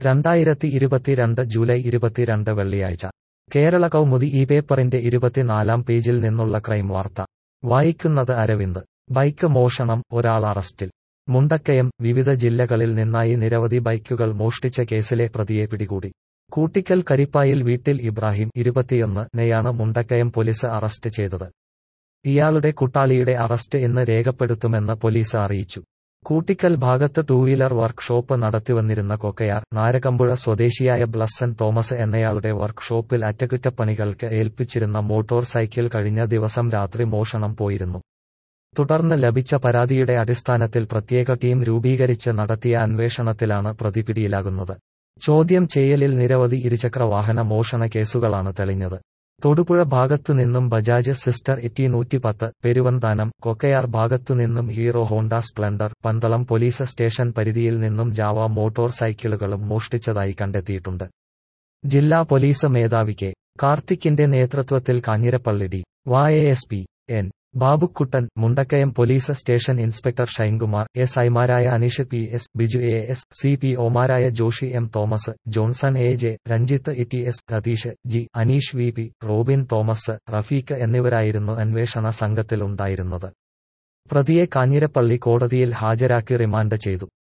രണ്ടായിരത്തി ഇരുപത്തിരണ്ട് ജൂലൈ ഇരുപത്തിരണ്ട് വെള്ളിയാഴ്ച കേരള കൗമുദി ഈ പേപ്പറിന്റെ ഇരുപത്തിനാലാം പേജിൽ നിന്നുള്ള ക്രൈം വാർത്ത വായിക്കുന്നത് അരവിന്ദ് ബൈക്ക് മോഷണം ഒരാൾ അറസ്റ്റിൽ മുണ്ടക്കയം വിവിധ ജില്ലകളിൽ നിന്നായി നിരവധി ബൈക്കുകൾ മോഷ്ടിച്ച കേസിലെ പ്രതിയെ പിടികൂടി കൂട്ടിക്കൽ കരിപ്പായിൽ വീട്ടിൽ ഇബ്രാഹിം ഇരുപത്തിയൊന്ന് നെയാണ് മുണ്ടക്കയം പോലീസ് അറസ്റ്റ് ചെയ്തത് ഇയാളുടെ കുട്ടാളിയുടെ അറസ്റ്റ് ഇന്ന് രേഖപ്പെടുത്തുമെന്ന് പോലീസ് അറിയിച്ചു കൂട്ടിക്കൽ ഭാഗത്ത് ടൂവീലർ വർക്ക്ഷോപ്പ് നടത്തിവന്നിരുന്ന കൊക്കയാർ നാരകമ്പുഴ സ്വദേശിയായ ബ്ലസ്സൻ തോമസ് എന്നയാളുടെ വർക്ക്ഷോപ്പിൽ അറ്റകുറ്റപ്പണികൾക്ക് ഏൽപ്പിച്ചിരുന്ന മോട്ടോർ സൈക്കിൾ കഴിഞ്ഞ ദിവസം രാത്രി മോഷണം പോയിരുന്നു തുടർന്ന് ലഭിച്ച പരാതിയുടെ അടിസ്ഥാനത്തിൽ പ്രത്യേക ടീം രൂപീകരിച്ച് നടത്തിയ അന്വേഷണത്തിലാണ് പ്രതി പിടിയിലാകുന്നത് ചോദ്യം ചെയ്യലിൽ നിരവധി ഇരുചക്ര വാഹന മോഷണ കേസുകളാണ് തെളിഞ്ഞത് തൊടുപുഴ ഭാഗത്തുനിന്നും ബജാജ് സിസ്റ്റർ എറ്റി നൂറ്റിപ്പത്ത് പെരുവന്താനം കൊക്കയാർ ഭാഗത്തുനിന്നും Hero Honda Splendor Pandalam police station പരിധിയിൽ നിന്നും ജാവ മോട്ടോർ സൈക്കിളുകളും മോഷ്ടിച്ചതായി കണ്ടെത്തിയിട്ടുണ്ട് ജില്ലാ പോലീസ് മേധാവി കെ കാർത്തിക്കിന്റെ നേതൃത്വത്തിൽ Kanjirappally D Y S P N Babukuttan Mundakkayam police station inspector Shinekumar S ഐമാരായ Aneesh P S Biju A S C P ഒമാരായ Joshi M Thomas Johnson A J Ranjith E T S Satheesh G Aneesh V P Robin Thomas Rafeeq എന്നിവരായിരുന്നു അന്വേഷണ സംഘത്തിലുണ്ടായിരുന്നത് പ്രതിയെ കാഞ്ഞിരപ്പള്ളി കോടതിയിൽ ഹാജരാക്കി റിമാൻഡ് ചെയ്തു